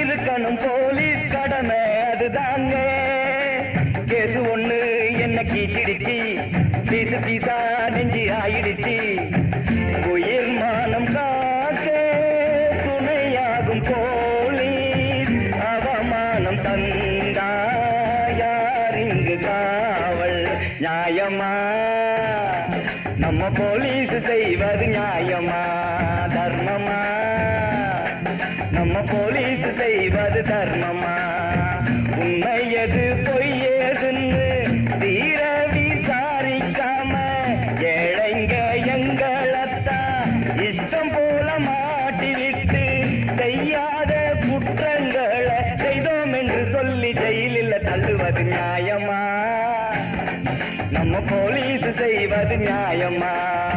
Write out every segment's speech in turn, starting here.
இருக்கணும் போலீஸ் கடமை அதுதாங்க கேசு ஒண்ணு என்ன கீச்சிடுச்சு பீசு பீசா நெஞ்சு ஆயிடுச்சு உயிர் மானம் காக்க துணையாகும் போலீஸ் அவமானம் தந்தா யார் இங்கு காவல் நியாயமா நம்ம போலீஸ் செய்வது நியாயமா தர்மமா நம்ம போலீஸ் செய்வது தர்மமா உண்மை எது பொய் ஏதுன்னு தீர விசாரிக்காம ஏழைங்க எங்களத்தான் இஷ்டம் போல மாட்டிவிட்டு செய்யாத குற்றங்களை செய்தோம் என்று சொல்லி ஜெயிலில் தள்ளுவது நியாயமா நம்ம போலீஸ் செய்வது நியாயமா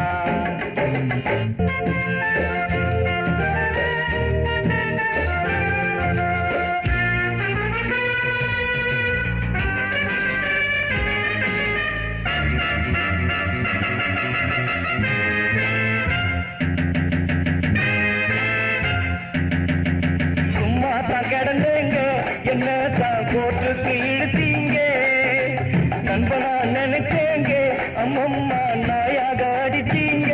சும்மா தான் கிடந்தேங்க என்ன தான் கோட்டுக்கு இழுத்தீங்க நண்பனா நினைச்சேங்க அம்மம்மா நாயாக அடிச்சீங்க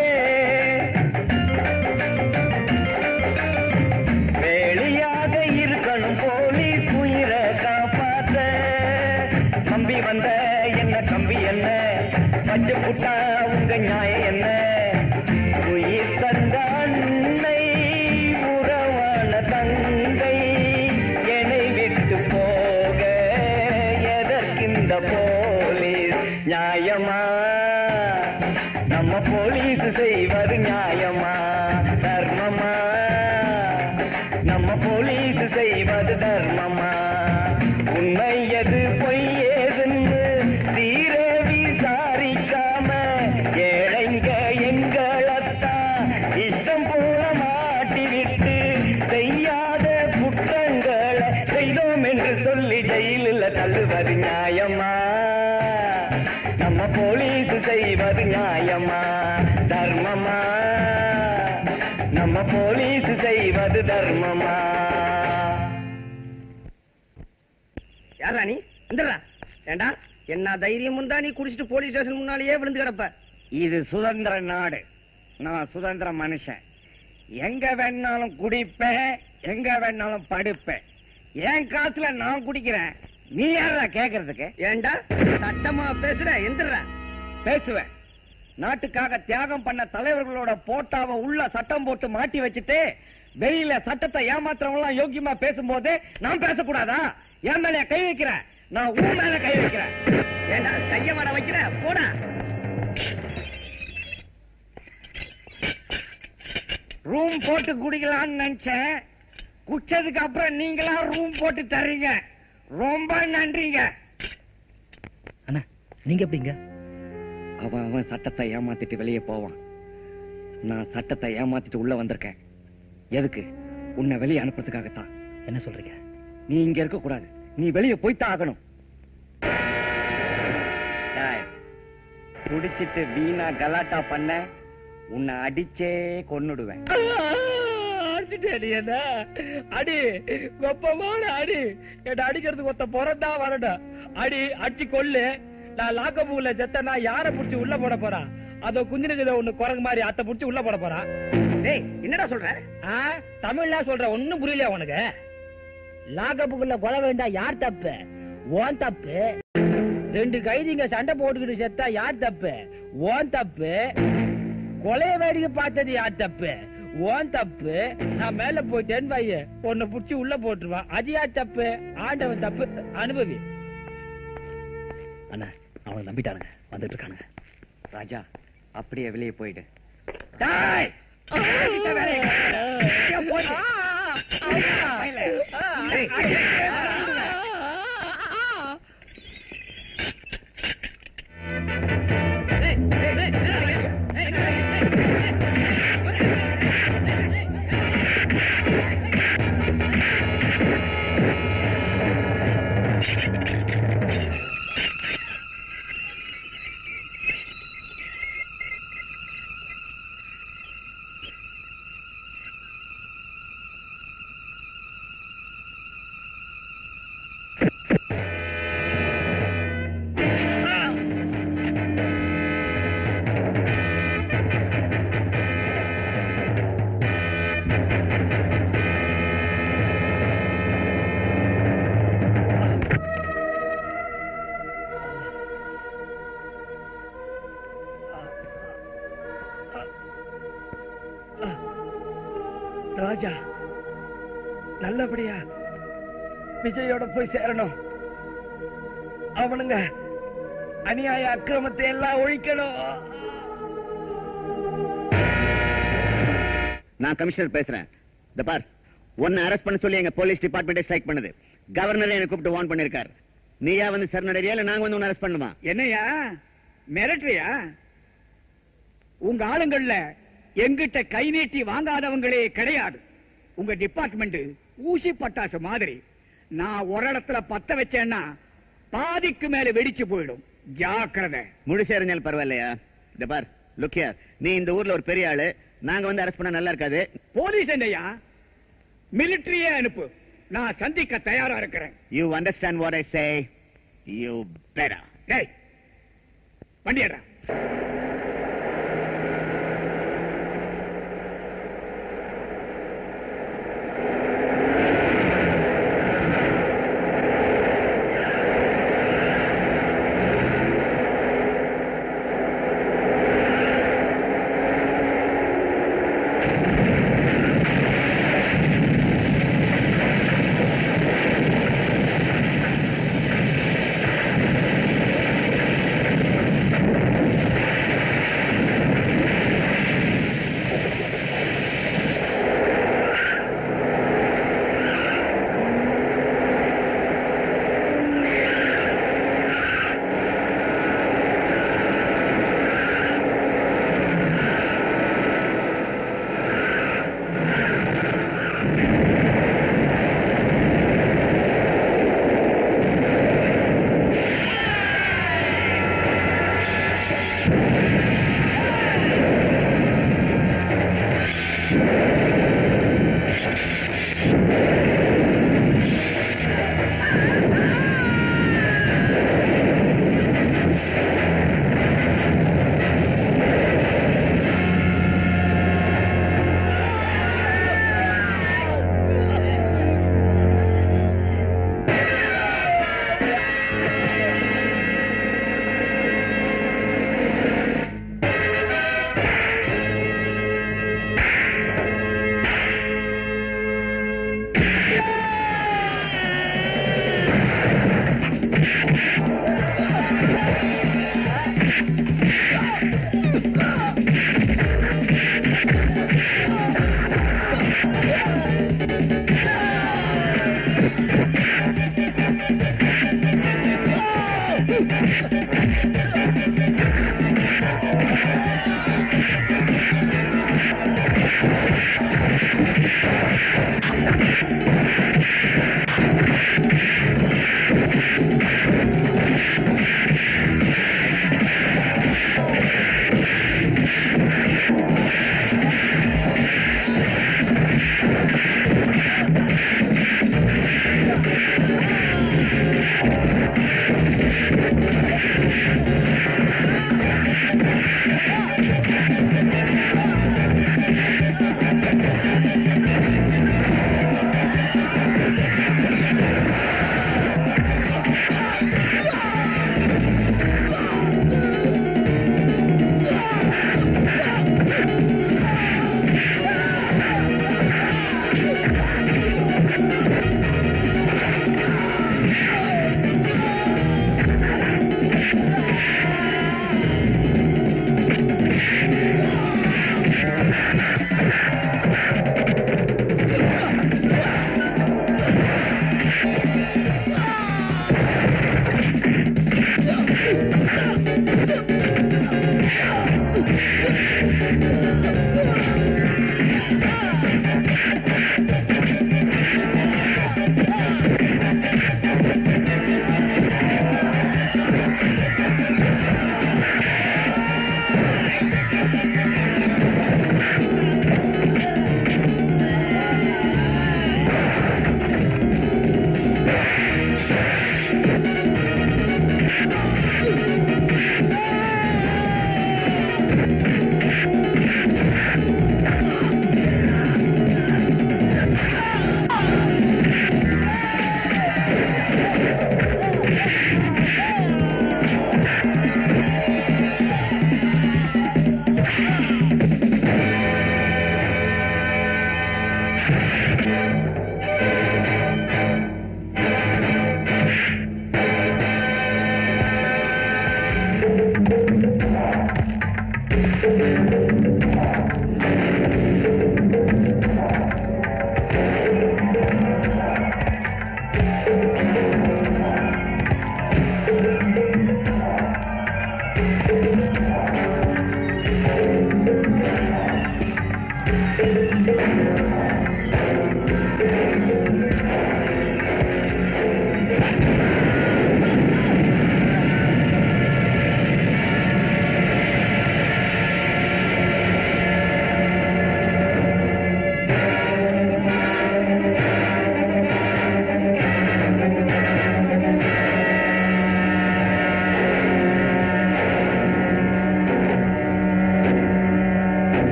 வேலியாக இருக்கணும் போலீஸ் உயிரை காப்பாத்த நம்பி வந்த என்ன கம்பி என்ன பச்சை புட்டா உங்க நியாயம் என்ன உயிர் தந்த அன்னை உறவான தந்தை என்னை விட்டு போக எதற்கிந்த போலீஸ் நியாயமா நம்ம போலீஸ் செய்வது நியாயமா தர்மமா நம்ம போலீஸ் செய்வது தர்மமா உண்மை எது பொய் ஏதுன்னு தீர விசாரிக்காம ஏழைங்க எங்களத்தான் இஷ்டம் போல மாட்டிவிட்டு செய்யாத குற்றங்களை செய்தோம் என்று சொல்லி ஜெயிலில் தள்ளுவது நியாயமா நம்ம போலீஸ் செய்வது நியாயமா தர்மமா நம்ம போலீஸ் செய்வது தர்மமா யாரா நீ வந்துடுறா ஏண்டா என்ன தைரியம் முந்தா நீ குடிச்சிட்டு போலீஸ் ஸ்டேஷன் முன்னாலேயே விழுந்து கிடப்ப இது சுதந்திர நாடு நான் சுதந்திர மனுஷன் எங்க வேணாலும் குடிப்பேன் எங்க வேணாலும் படுப்பேன் என் காசுல நான் குடிக்கிறேன் நீ யாரா கேக்குறதுக்கு ஏண்டா சட்டமா பேசுற எந்திரா பேசுவேன் நாட்டுக்காக தியாகம் பண்ண தலைவர்களோட போட்டாவை உள்ள சட்டம் போட்டு மாட்டி வச்சுட்டு வெளியில சட்டத்தை ஏமாத்துறவங்க எல்லாம் யோக்கியமா பேசும்போது நான் பேசக்கூடாதா என் மேல கை வைக்கிறேன் நான் உன் மேல கை வைக்கிறேன் ஏண்டா கைய வட வைக்கிற போடா ரூம் போட்டு குடிக்கலாம்னு நினைச்சேன் குடிச்சதுக்கு அப்புறம் நீங்களா ரூம் போட்டு தர்றீங்க ரொம்ப நன்றிங்க அண்ணா நீங்க எப்படிங்க அவன் அவன் சட்டத்தை ஏமாத்திட்டு வெளியே போவான் நான் சட்டத்தை ஏமாத்திட்டு உள்ள வந்திருக்கேன் எதுக்கு உன்னை வெளியே அனுப்புறதுக்காகத்தான் என்ன சொல்றீங்க நீ இங்க இருக்க கூடாது நீ வெளியே போய்த்தான் ஆகணும் டேய், குடிச்சிட்டு வீணா கலாட்டா பண்ண உன்னை அடிச்சே கொன்னுடுவேன் அடிச்சுட்டேன் என்ன அடி வெப்பமான அடி என்ன அடிக்கிறதுக்கு ஒருத்த பிறந்தா வரணும் அடி அடிச்சு கொல்லு நான் லாக்கபுல செத்தனா யார புடிச்சு உள்ள போட போறான் அதோ குஞ்சினதுல ஒண்ணு குரங்கு மாதிரி அத்தை புடிச்சு உள்ள போட போறான் டேய் என்னடா சொல்ற ஆ, தமிழ்ல சொல்ற ஒண்ணும் புரியலையா உனக்கு லாக்கப்புக்குள்ள கொலை வேண்டாம் யார் தப்பு ஓன் தப்பு ரெண்டு கைதிங்க சண்டை போட்டுக்கிட்டு செத்தா யார் தப்பு ஓன் தப்பு கொலைய வேடிக்கை பார்த்தது யார் தப்பு ஓன் தப்பு நான் மேல போயிட்டேன்னு வைய உன்னை புடிச்சு உள்ள போட்டுருவான் அது யார் தப்பு ஆண்டவன் தப்பு அனுபவி அண்ணா அவனை நம்பிட்டானுங்க வந்துட்டு இருக்கானுங்க ராஜா அப்படியே வெளியே போயிடு டேய்! நல்லபடியா விஜயோட போய் சேரணும் அவனுங்க அநியாய அக்கிரமத்தை எல்லாம் ஒழிக்கணும் நான் கமிஷனர் பேசுறேன் இந்த பார் உன்னை அரெஸ்ட் பண்ண சொல்லி எங்க போலீஸ் டிபார்ட்மெண்ட் ஸ்ட்ரைக் பண்ணுது கவர்னரே என்ன கூப்பிட்டு வார்ன் பண்ணிருக்கார் நீயா வந்து சரணடையா இல்ல நாங்க வந்து உன்னை அரெஸ்ட் பண்ணுமா என்னையா மிரட்டுறியா உங்க ஆளுங்கள்ல எங்கிட்ட கை நீட்டி வாங்காதவங்களே கிடையாது உங்க டிபார்ட்மெண்ட் ஊசி பட்டாசு மாதிரி நான் ஒரு இடத்துல பத்த வச்சேன்னா பாதிக்கு மேல வெடிச்சு போயிடும் ஜாக்கிரதை முழுசா இருந்தாலும் பரவாயில்லையா இந்த பார் லுக்கியா நீ இந்த ஊர்ல ஒரு பெரிய ஆளு நாங்க வந்து அரெஸ்ட் பண்ண நல்லா இருக்காது போலீஸ் என்னையா மிலிட்டரியே அனுப்பு நான் சந்திக்க தயாரா இருக்கிறேன் you understand what I say you better டேய் வண்டியடா ஆ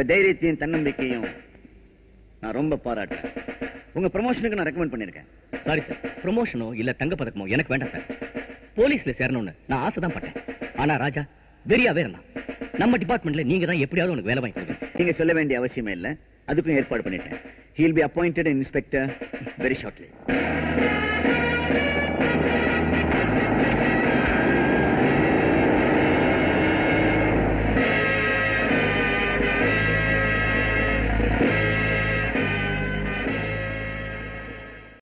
தைரியத்தையும் தன்னம்பிக்கையும் நான் ரொம்ப பாராட்டுறேன் உங்க ப்ரமோஷனுக்கு நான் ரெக்கமெண்ட் பண்ணிருக்கேன் சாரி சார் ப்ரொமோஷனோ இல்ல தங்க பதக்கமோ எனக்கு வேண்டாம் சார் போலீஸ்ல சேரணும்னு நான் ஆசைதான் பட்டேன் ஆனா ராஜா வெறியாவே இருந்தான் நம்ம டிபார்ட்மெண்ட்ல நீங்க தான் எப்படியாவது உனக்கு வேலை வாங்கி கொடுங்க நீங்க சொல்ல வேண்டிய அவசியமே இல்ல அதுக்கும் ஏற்பாடு பண்ணிட்டேன் he'll be appointed inspector very shortly